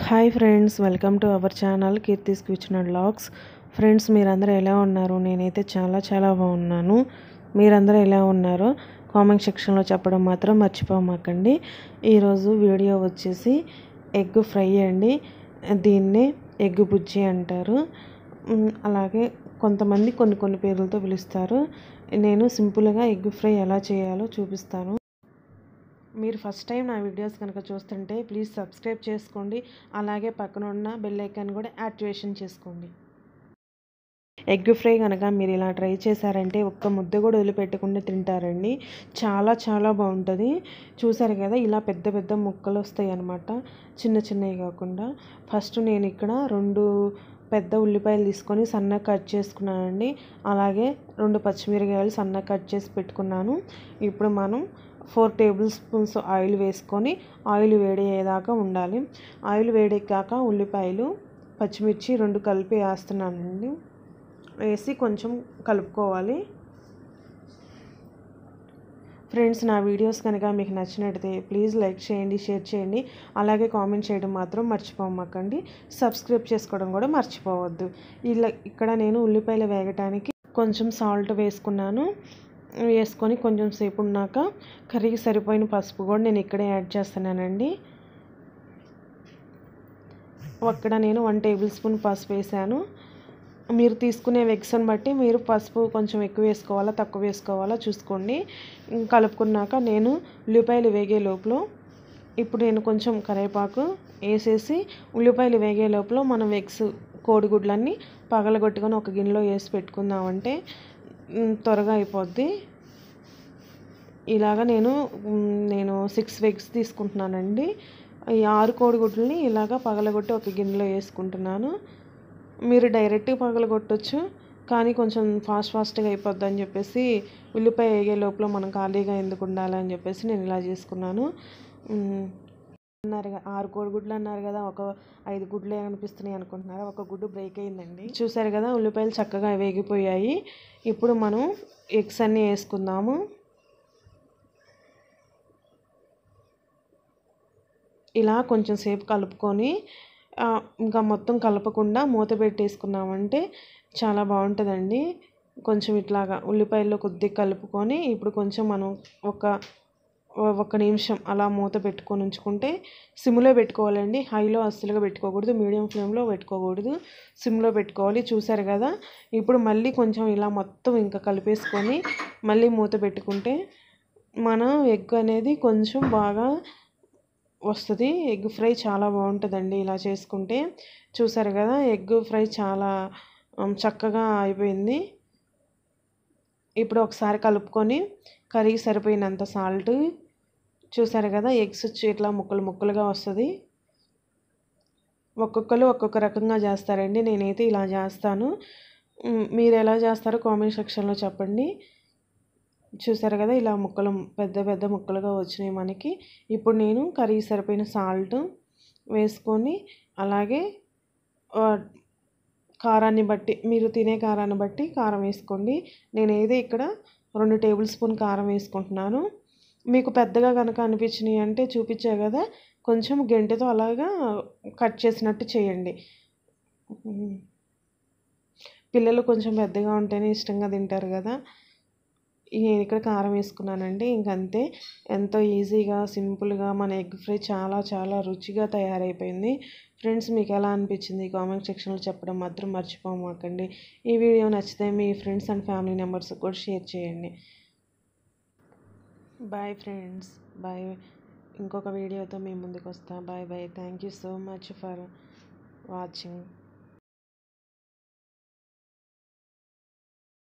hi friends welcome to our channel Keerthi's kitchen and vlogs friends మీరందరూ ఎలా ఉన్నారు నేనైతే చాలా చాలా బాగున్నాను మీరందరూ ఎలా ఉన్నారో కామెంట్ సెక్షన్లో చెప్పడం మాత్రం మర్చిపోమాకండి ఈరోజు వీడియో వచ్చేసి ఎగ్ ఫ్రై అండి దీన్నే ఎగ్ బుజ్జి అంటారు మ్, అలాగే కొంతమంది కొన్ని కొన్ని పేర్లతో పిలుస్తారు నేను సింపుల్గా ఎగ్ ఫ్రై ఎలా చేయాలో చూపిస్తాను మీరు ఫస్ట్ టైం నా వీడియోస్ కనుక చూస్తుంటే ప్లీజ్ సబ్స్క్రైబ్ చేసుకోండి అలాగే పక్కన ఉన్న బెల్ ఐకాన్ కూడా యాక్టివేషన్ చేసుకోండి ఎగ్ ఫ్రై కనుక మీరు ఇలా ట్రై చేశారంటే ఒక్క ముద్ద కూడా వదిలిపెట్టకుండా తింటారండి చాలా చాలా బాగుంటుంది చూసారు కదా ఇలా పెద్ద పెద్ద ముక్కలు వస్తాయి అన్నమాట చిన్న చిన్నవి కాకుండా ఫస్ట్ నేను ఇక్కడ రెండు పెద్ద ఉల్లిపాయలు తీసుకొని సన్నగా కట్ చేసుకున్నానండి అలాగే రెండు పచ్చిమిరకాయలు సన్నగా కట్ చేసి పెట్టుకున్నాను ఇప్పుడు మనం ఫోర్ టేబుల్ స్పూన్స్ ఆయిల్ వేసుకొని ఆయిల్ వేడయ్యేదాకా ఉండాలి ఆయిల్ వేడెక్కాక ఉల్లిపాయలు పచ్చిమిర్చి రెండు కలిపి వేస్తున్నానండి వేసి కొంచెం కలుపుకోవాలి ఫ్రెండ్స్ నా వీడియోస్ కనుక మీకు నచ్చినట్టయితే ప్లీజ్ లైక్ చేయండి షేర్ చేయండి అలాగే కామెంట్ చేయడం మాత్రం మర్చిపోమాకండి సబ్స్క్రైబ్ చేసుకోవడం కూడా మర్చిపోవద్దు ఇలా ఇక్కడ నేను ఉల్లిపాయలు వేగటానికి కొంచెం సాల్ట్ వేసుకున్నాను వేసుకొని కొంచెం సేపు ఉన్నాక కర్రీకి సరిపోయిన పసుపు కూడా నేను ఇక్కడే యాడ్ చేస్తున్నానండి అక్కడ నేను వన్ టేబుల్ స్పూన్ పసుపు వేసాను మీరు తీసుకునే వెగ్స్ని బట్టి మీరు పసుపు కొంచెం ఎక్కువ వేసుకోవాలా తక్కువ వేసుకోవాలా చూసుకోండి కలుపుకున్నాక నేను ఉల్లిపాయలు వేగే లోపల ఇప్పుడు నేను కొంచెం కరివేపాకు వేసేసి ఉల్లిపాయలు వేగే లోపల మనం వెగ్స్ కోడిగుడ్లన్నీ పగలగొట్టుకొని ఒక గిన్నెలో వేసి పెట్టుకుందామంటే త్వరగా అయిపోద్ది ఇలాగ నేను నేను సిక్స్ వెగ్స్ తీసుకుంటున్నానండి ఈ ఆరు కోడిగుడ్లని ఇలాగ పగలగొట్టి ఒక గిన్నెలో వేసుకుంటున్నాను మీరు డైరెక్ట్గా పగలగొట్టచ్చు కానీ కొంచెం ఫాస్ట్ ఫాస్ట్గా అయిపోద్ది అని చెప్పేసి ఉల్లిపాయ వేగే లోపల మనం ఖాళీగా ఎందుకు ఉండాలని చెప్పేసి నేను ఇలా చేసుకున్నాను అన్నారు కదా ఆరు కోడిగుడ్లు అన్నారు కదా ఒక ఐదు గుడ్లే అనిపిస్తున్నాయి అనుకుంటున్నారా ఒక గుడ్డు బ్రేక్ అయిందండి చూసారు కదా ఉల్లిపాయలు చక్కగా వేగిపోయాయి ఇప్పుడు మనం ఎగ్స్ అన్నీ వేసుకుందాము ఇలా కొంచెం సేపు కలుపుకొని ఇంకా మొత్తం కలపకుండా మూత పెట్టేసుకున్నామంటే చాలా బాగుంటుందండి కొంచెం ఇట్లాగా ఉల్లిపాయల్లో కొద్దిగా కలుపుకొని ఇప్పుడు కొంచెం మనం ఒక ఒక నిమిషం అలా మూత పెట్టుకొని ఉంచుకుంటే సిమ్లో పెట్టుకోవాలండి హైలో అస్సలుగా పెట్టుకోకూడదు మీడియం ఫ్లేమ్లో పెట్టుకోకూడదు సిమ్లో పెట్టుకోవాలి చూసారు కదా ఇప్పుడు మళ్ళీ కొంచెం ఇలా మొత్తం ఇంకా కలిపేసుకొని మళ్ళీ మూత పెట్టుకుంటే మన ఎగ్ అనేది కొంచెం బాగా వస్తుంది ఎగ్ ఫ్రై చాలా బాగుంటుందండి ఇలా చేసుకుంటే చూసారు కదా ఎగ్ ఫ్రై చాలా చక్కగా అయిపోయింది ఇప్పుడు ఒకసారి కలుపుకొని కర్రీకి సరిపోయినంత సాల్ట్ చూసారు కదా ఎగ్స్ వచ్చి ఇట్లా ముక్కలు ముక్కలుగా వస్తుంది ఒక్కొక్కరు ఒక్కొక్క రకంగా చేస్తారండి నేనైతే ఇలా చేస్తాను మీరు ఎలా చేస్తారో కామెంట్ సెక్షన్లో చెప్పండి చూసారు కదా ఇలా ముక్కలు పెద్ద పెద్ద ముక్కలుగా వచ్చినాయి మనకి ఇప్పుడు నేను కర్రీ సరిపోయిన సాల్ట్ వేసుకొని అలాగే కారాన్ని బట్టి మీరు తినే కారాన్ని బట్టి కారం వేసుకోండి నేనైతే ఇక్కడ రెండు టేబుల్ స్పూన్ కారం వేసుకుంటున్నాను మీకు పెద్దగా కనుక అనిపించినాయి అంటే చూపించా కదా కొంచెం గెంటెతో అలాగా కట్ చేసినట్టు చేయండి పిల్లలు కొంచెం పెద్దగా ఉంటేనే ఇష్టంగా తింటారు కదా నేను ఇక్కడ కారం వేసుకున్నానండి ఇంకంతే ఎంతో ఈజీగా సింపుల్గా మన ఎగ్ ఫ్రై చాలా చాలా రుచిగా తయారైపోయింది ఫ్రెండ్స్ మీకు ఎలా అనిపించింది కామెంట్ సెక్షన్లో చెప్పడం మాత్రం మర్చిపోమాకండి ఈ వీడియో నచ్చితే మీ ఫ్రెండ్స్ అండ్ ఫ్యామిలీ మెంబర్స్ కూడా షేర్ చేయండి బాయ్ ఫ్రెండ్స్ బాయ్ ఇంకొక వీడియోతో మీ ముందుకు వస్తా bye bye thank you so much for watching